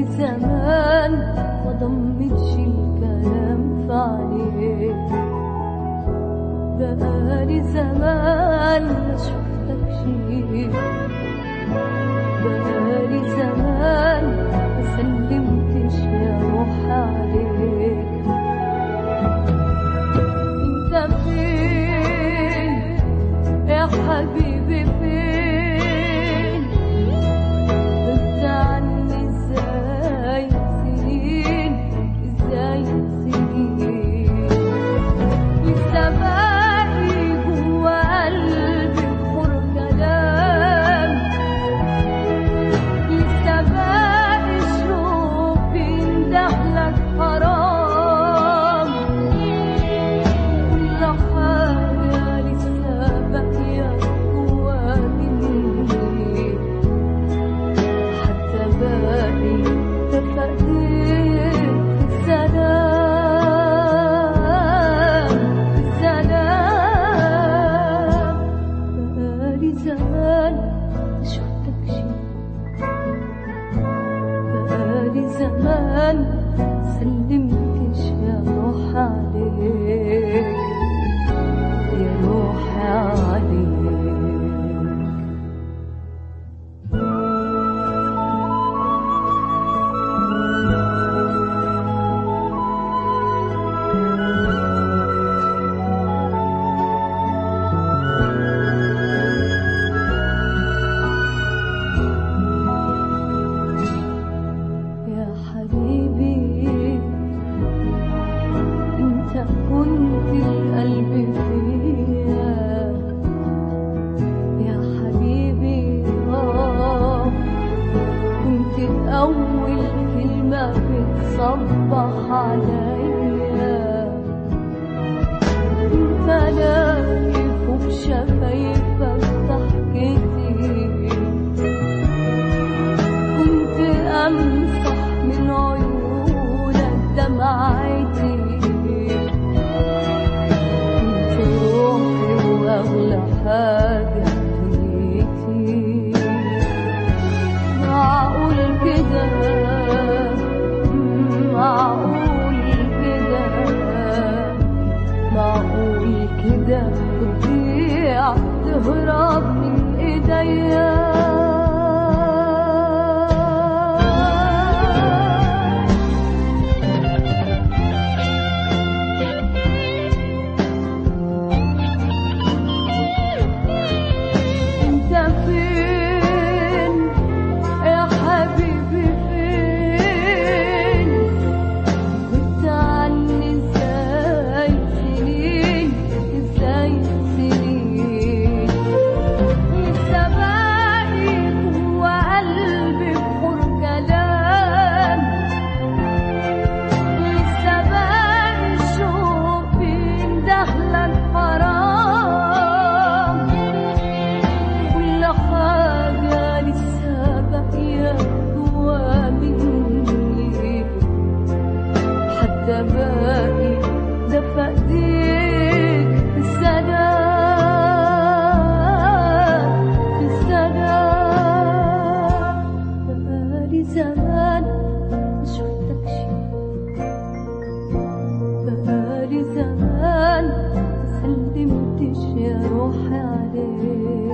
زمان ما ضمتش الكلام في عينيك بقالي زمان ما شفتكش بقالي زمان ما سلمتش يا روح عليك انت فين يا حبيبي فين غبت عني ازاي سنين ازاي سنين لسه باقي جوا قلبي بحور كلام لسه باقي شوق بيندهلك حرام كل حاجة لسه باقية جوا مني حتى باقي تفقدت السلام السلام بقالي زمان ما شفتكش بقالي زمان سلمتش يا روح عليك يا روح عليك يا حبيبي انت كنت القلب فيا يا حبيبي اه كنت اول كلمة بتصبح عليا انت لاقي فوق شفايفك ضحكتي كنت أمسح من عيونك دمعتي كنت روحي وأغلى حاجة فيكي معقول كده معقول كده معقول كده تضيع تهرب من ايديا انت فين يا حبيبي فين كنت عني ازاي سنين ازاي سنين لسه باقي جوا قلبي بحور كلام لسه باقي شوق بيندهلك حرام كل حاجة لسه باقية جوا مني حتى باقي دفى ايديك في السلام في السلام بقالي زمان ما شفتكش بقالي زمان ما سلمتش يا روحي عليك